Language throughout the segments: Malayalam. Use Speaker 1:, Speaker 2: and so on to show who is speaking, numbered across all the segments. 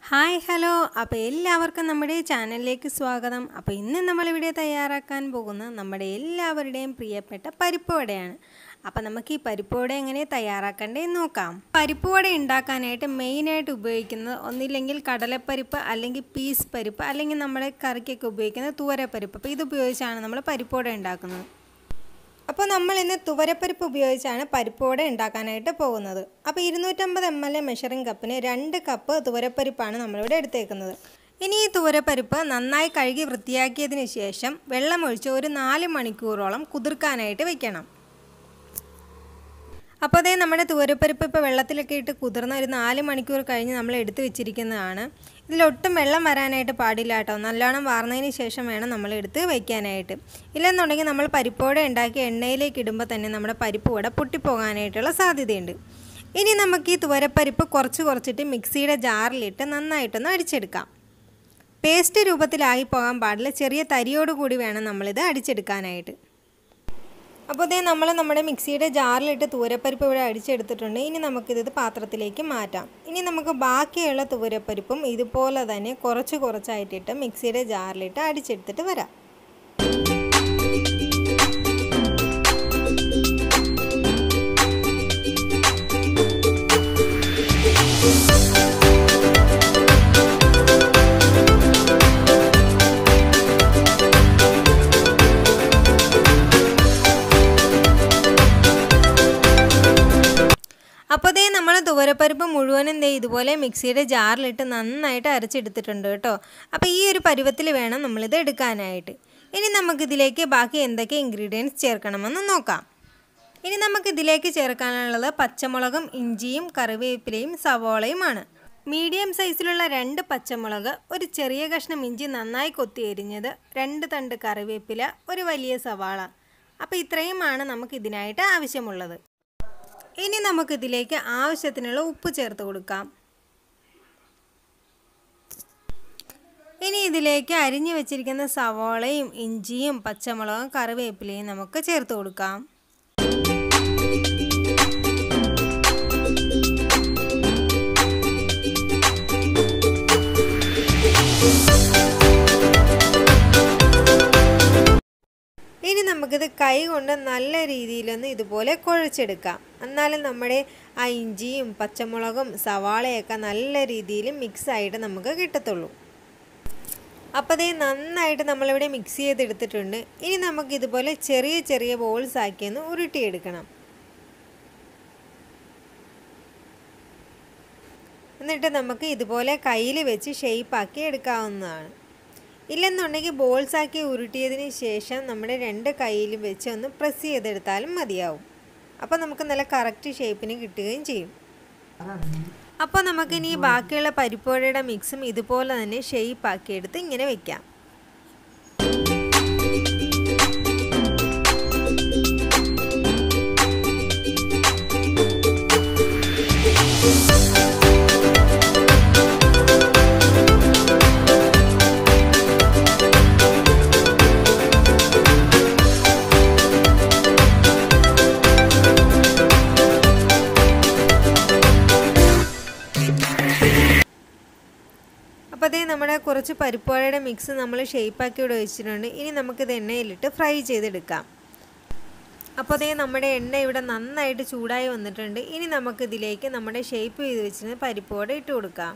Speaker 1: ഹായ് ഹലോ അപ്പോൾ എല്ലാവർക്കും നമ്മുടെ ചാനലിലേക്ക് സ്വാഗതം അപ്പോൾ ഇന്ന് നമ്മളിവിടെ തയ്യാറാക്കാൻ പോകുന്ന നമ്മുടെ എല്ലാവരുടെയും പ്രിയപ്പെട്ട പരിപ്പ് വടയാണ് അപ്പോൾ നമുക്ക് ഈ പരിപ്പ് വട എങ്ങനെ തയ്യാറാക്കേണ്ടതെന്ന് നോക്കാം പരിപ്പ് വട ഉണ്ടാക്കാനായിട്ട് മെയിനായിട്ട് ഉപയോഗിക്കുന്നത് ഒന്നില്ലെങ്കിൽ കടലപ്പരിപ്പ് അല്ലെങ്കിൽ പീസ് പരിപ്പ് അല്ലെങ്കിൽ നമ്മുടെ കറിക്കൊക്കെ ഉപയോഗിക്കുന്ന തൂരപ്പരിപ്പ് അപ്പോൾ ഇത് ഉപയോഗിച്ചാണ് നമ്മൾ പരിപ്പ് വട ഉണ്ടാക്കുന്നത് അപ്പോൾ നമ്മൾ ഇന്ന് തുവരപ്പരിപ്പ് ഉപയോഗിച്ചാണ് പരിപ്പ് വട ഉണ്ടാക്കാനായിട്ട് പോകുന്നത് അപ്പോൾ ഇരുന്നൂറ്റമ്പത് എം എൽ എ മെഷറിംഗ് കപ്പിന് രണ്ട് കപ്പ് തുവരപ്പരിപ്പാണ് നമ്മളിവിടെ എടുത്തേക്കുന്നത് ഇനി ഈ തുവരപ്പരിപ്പ് നന്നായി കഴുകി വൃത്തിയാക്കിയതിന് ശേഷം വെള്ളമൊഴിച്ച് ഒരു നാല് മണിക്കൂറോളം കുതിർക്കാനായിട്ട് വെക്കണം അപ്പോൾ അതേ നമ്മുടെ തുവരപ്പരിപ്പ് ഇപ്പോൾ വെള്ളത്തിലൊക്കെ ഇട്ട് കുതിർന്ന ഒരു നാല് മണിക്കൂർ കഴിഞ്ഞ് നമ്മൾ എടുത്ത് വെച്ചിരിക്കുന്നതാണ് ഇതിലൊട്ടും വെള്ളം വരാനായിട്ട് പാടില്ല കേട്ടോ നല്ലോണം വാർന്നതിന് ശേഷം വേണം നമ്മൾ എടുത്ത് വയ്ക്കാനായിട്ട് ഇല്ലെന്നുണ്ടെങ്കിൽ നമ്മൾ പരിപ്പോടെ ഉണ്ടാക്കി എണ്ണയിലേക്ക് ഇടുമ്പോൾ തന്നെ നമ്മുടെ പരിപ്പ് കൂടെ പൊട്ടിപ്പോകാനായിട്ടുള്ള സാധ്യതയുണ്ട് ഇനി നമുക്ക് ഈ തുവരപ്പരിപ്പ് കുറച്ച് കുറച്ചിട്ട് മിക്സിയുടെ ജാറിലിട്ട് നന്നായിട്ടൊന്ന് അടിച്ചെടുക്കാം പേസ്റ്റ് രൂപത്തിലായി പോകാൻ പാടില്ല ചെറിയ തരിയോട് കൂടി വേണം നമ്മളിത് അടിച്ചെടുക്കാനായിട്ട് അപ്പോൾ ഇതേ നമ്മൾ നമ്മുടെ മിക്സിയുടെ ജാറിലിട്ട് തൂരപ്പരിപ്പ് ഇവിടെ അടിച്ചെടുത്തിട്ടുണ്ട് ഇനി നമുക്കിത് പാത്രത്തിലേക്ക് മാറ്റാം ഇനി നമുക്ക് ബാക്കിയുള്ള തൂരപ്പരിപ്പും ഇതുപോലെ തന്നെ കുറച്ച് കുറച്ചായിട്ടിട്ട് മിക്സിയുടെ ജാറിലിട്ട് അടിച്ചെടുത്തിട്ട് വരാം അപ്പോൾ ദേ നമ്മൾ തുവരപ്പരിപ്പ് മുഴുവനും ദേ ഇതുപോലെ മിക്സിയുടെ ജാറിലിട്ട് നന്നായിട്ട് അരച്ചെടുത്തിട്ടുണ്ട് കേട്ടോ അപ്പോൾ ഈ ഒരു പരുവത്തിൽ വേണം നമ്മളിത് എടുക്കാനായിട്ട് ഇനി നമുക്കിതിലേക്ക് ബാക്കി എന്തൊക്കെ ഇൻഗ്രീഡിയൻസ് ചേർക്കണമെന്ന് നോക്കാം ഇനി നമുക്കിതിലേക്ക് ചേർക്കാനുള്ളത് പച്ചമുളകും ഇഞ്ചിയും കറിവേപ്പിലയും സവോളയുമാണ് മീഡിയം സൈസിലുള്ള രണ്ട് പച്ചമുളക് ഒരു ചെറിയ കഷ്ണം ഇഞ്ചി നന്നായി കൊത്തി എരിഞ്ഞത് രണ്ട് തണ്ട് കറിവേപ്പില ഒരു വലിയ സവാള അപ്പോൾ ഇത്രയുമാണ് നമുക്ക് ഇതിനായിട്ട് ആവശ്യമുള്ളത് ഇനി നമുക്കിതിലേക്ക് ആവശ്യത്തിനുള്ള ഉപ്പ് ചേർത്ത് കൊടുക്കാം ഇനി ഇതിലേക്ക് അരിഞ്ഞു വെച്ചിരിക്കുന്ന സവോളയും ഇഞ്ചിയും പച്ചമുളകും കറിവേപ്പിലയും നമുക്ക് ചേർത്ത് കൊടുക്കാം ഇനി നമുക്കിത് കൈ കൊണ്ട് നല്ല രീതിയിലൊന്ന് ഇതുപോലെ കുഴച്ചെടുക്കാം എന്നാലും നമ്മുടെ ആ ഇഞ്ചിയും പച്ചമുളകും സവാളയൊക്കെ നല്ല രീതിയിൽ മിക്സായിട്ട് നമുക്ക് കിട്ടത്തുള്ളൂ അപ്പോൾ അതേ നന്നായിട്ട് നമ്മളിവിടെ മിക്സ് ചെയ്തെടുത്തിട്ടുണ്ട് ഇനി നമുക്ക് ഇതുപോലെ ചെറിയ ചെറിയ ബോൾസ് ആക്കിയൊന്ന് ഉരുട്ടിയെടുക്കണം എന്നിട്ട് നമുക്ക് ഇതുപോലെ കയ്യിൽ വെച്ച് ഷെയ്പ്പാക്കി എടുക്കാവുന്നതാണ് ഇല്ലെന്നുണ്ടെങ്കിൽ ബോൾസ് ആക്കി ഉരുട്ടിയതിന് ശേഷം നമ്മുടെ രണ്ട് കയ്യിലും വെച്ച് ഒന്ന് പ്രസ് ചെയ്തെടുത്താലും മതിയാവും അപ്പോൾ നമുക്ക് നല്ല കറക്റ്റ് ഷേപ്പിന് കിട്ടുകയും ചെയ്യും അപ്പോൾ നമുക്കിനി ബാക്കിയുള്ള പരിപ്പോഴയുടെ മിക്സും ഇതുപോലെ തന്നെ ഷെയ്പ്പ് ആക്കി എടുത്ത് ഇങ്ങനെ വെക്കാം അപ്പോൾ അതേ നമ്മുടെ കുറച്ച് പരിപ്പുവടയുടെ മിക്സ് നമ്മൾ ഷേപ്പാക്കി ഇവിടെ വെച്ചിട്ടുണ്ട് ഇനി നമുക്കിത് എണ്ണയിലിട്ട് ഫ്രൈ ചെയ്തെടുക്കാം അപ്പോൾ അതേ നമ്മുടെ എണ്ണ ഇവിടെ നന്നായിട്ട് ചൂടായി വന്നിട്ടുണ്ട് ഇനി നമുക്കിതിലേക്ക് നമ്മുടെ ഷേപ്പ് ചെയ്ത് വെച്ചിരുന്ന പരിപ്പുവട ഇട്ട് കൊടുക്കാം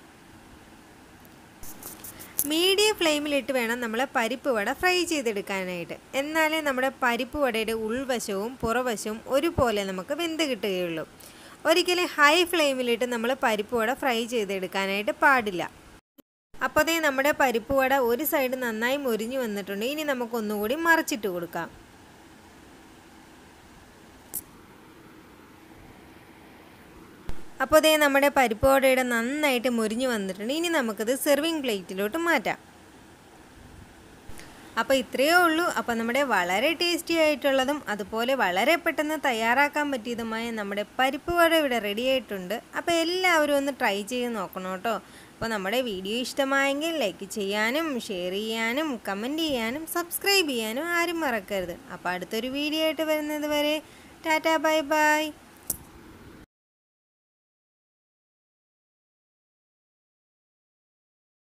Speaker 1: മീഡിയം ഫ്ലെയിമിലിട്ട് വേണം നമ്മൾ പരിപ്പ് വട ഫ്രൈ ചെയ്തെടുക്കാനായിട്ട് എന്നാലേ നമ്മുടെ പരിപ്പ് വടയുടെ ഉൾവശവും പുറവശവും ഒരുപോലെ നമുക്ക് വെന്ത് കിട്ടുകയുള്ളൂ ഒരിക്കലും ഹൈ ഫ്ലെയിമിലിട്ട് നമ്മൾ പരിപ്പ് വട ഫ്രൈ ചെയ്തെടുക്കാനായിട്ട് പാടില്ല അപ്പോൾ അതേ നമ്മുടെ പരിപ്പ് വട ഒരു സൈഡ് നന്നായി മൊരിഞ്ഞു വന്നിട്ടുണ്ട് ഇനി നമുക്ക് ഒന്നുകൂടി മറിച്ചിട്ട് കൊടുക്കാം അപ്പോൾ അതേ നമ്മുടെ പരിപ്പ് വടയുടെ നന്നായിട്ട് മൊരിഞ്ഞു വന്നിട്ടുണ്ട് ഇനി നമുക്കത് സെർവിങ് പ്ലേറ്റിലോട്ട് മാറ്റാം അപ്പോൾ ഇത്രയേ ഉള്ളൂ അപ്പോൾ നമ്മുടെ വളരെ ടേസ്റ്റി ആയിട്ടുള്ളതും അതുപോലെ വളരെ പെട്ടെന്ന് തയ്യാറാക്കാൻ പറ്റിയതുമായ നമ്മുടെ പരിപ്പ് വട ഇവിടെ റെഡി ആയിട്ടുണ്ട് അപ്പോൾ എല്ലാവരും ഒന്ന് ട്രൈ ചെയ്ത് നോക്കണം കേട്ടോ അപ്പോൾ നമ്മുടെ വീഡിയോ ഇഷ്ടമായെങ്കിൽ ലൈക്ക് ചെയ്യാനും ഷെയർ ചെയ്യാനും കമൻറ്റ് ചെയ്യാനും സബ്സ്ക്രൈബ് ചെയ്യാനും ആരും മറക്കരുത് അപ്പോൾ അടുത്തൊരു വീഡിയോ ആയിട്ട് വരുന്നത് വരെ ടാറ്റാ ബൈ ബൈ